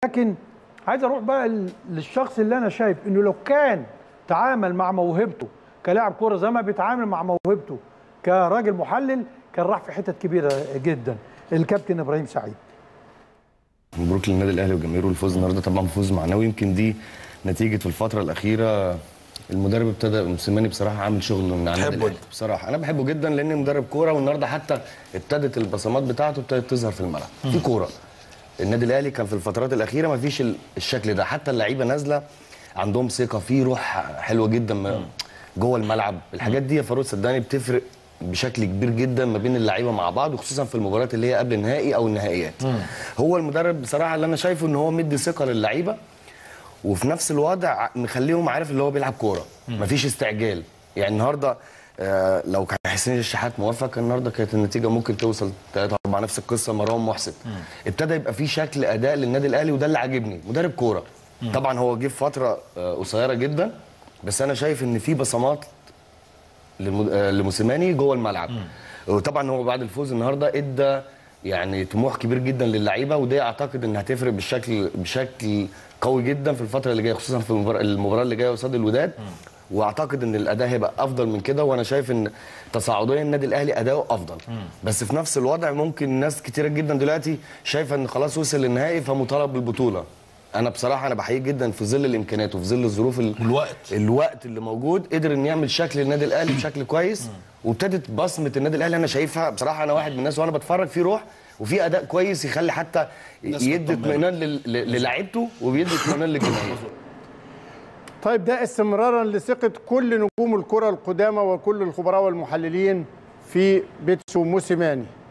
لكن عايز اروح بقى ل- للشخص اللي انا شايف انه لو كان تعامل مع موهبته كلاعب كوره زي ما بيتعامل مع موهبته كراجل محلل كان راح في حتت كبيره جدا الكابتن ابراهيم سعيد مبروك للنادي الاهلي وجماهيره الفوز النهارده طبعا فوز معنوي يمكن دي نتيجه في الفتره الاخيره المدرب ابتدى موسيماني بصراحه عامل شغل مع النادي تحبه الاهلي أنت؟ بصراحه انا بحبه جدا لان مدرب كوره والنهارده حتى ابتدت البصمات بتاعته ابتدت تظهر في الملعب في كوره النادي الاهلي كان في الفترات الاخيره ما فيش ال- الشكل ده حتى اللعيبه نازله عندهم ثقه في روح حلوه جدا م- جوه الملعب الحاجات دي يا فاروق صدقني بتفرق بشكل كبير جدا ما بين اللعيبه مع بعض وخصوصا في المباريات اللي هي قبل النهائي او النهائيات هو المدرب بصراحه اللي انا شايفه ان هو مدي ثقه للعيبه وفي نفس الوضع مخليهم عارف اللي هو بيلعب كوره مفيش استعجال يعني النهارده آه لو كان حسين الشحات موفق كان النهارده كانت النتيجه ممكن توصل 3 4 نفس القصه مروان محسن ابتدى يبقى في شكل اداء للنادي الاهلي وده اللي عاجبني مدرب كوره طبعا هو جه في فتره آه قصيره جدا بس انا شايف ان في بصمات للمد- آه، لموسيماني جوه الملعب وطبعا هو بعد الفوز النهارده ادى يعني طموح كبير جدا للعيبه ودي اعتقد انها هتفرق بشكل بشكل قوي جدا في الفتره اللي جايه خصوصا في المباراه المباراه اللي جايه قصاد الوداد واعتقد ان الاداء هيبقى افضل من كده وانا شايف ان تصاعديا النادي الاهلي اداؤه افضل بس في نفس الوضع ممكن ناس كتيره جدا دلوقتي شايفه ان خلاص وصل للنهائي فمطالب بالبطوله انا بصراحه انا بحييه جدا في ظل الامكانيات وفي ظل الظروف ال- والوقت. الوقت اللي موجود قدر انه يعمل شكل النادي الاهلي بشكل كويس وابتدت بصمه النادي الاهلي انا شايفها بصراحه انا واحد من الناس وانا بتفرج في روح وفي اداء كويس يخلي حتى يدي مطمنة. اطمئنان لل- ل- للاعيبته وبيدي اطمئنان للجماهير طيب ده استمرارا لثقة كل نجوم الكرة القدامى وكل الخبراء والمحللين في بيتسو موسيماني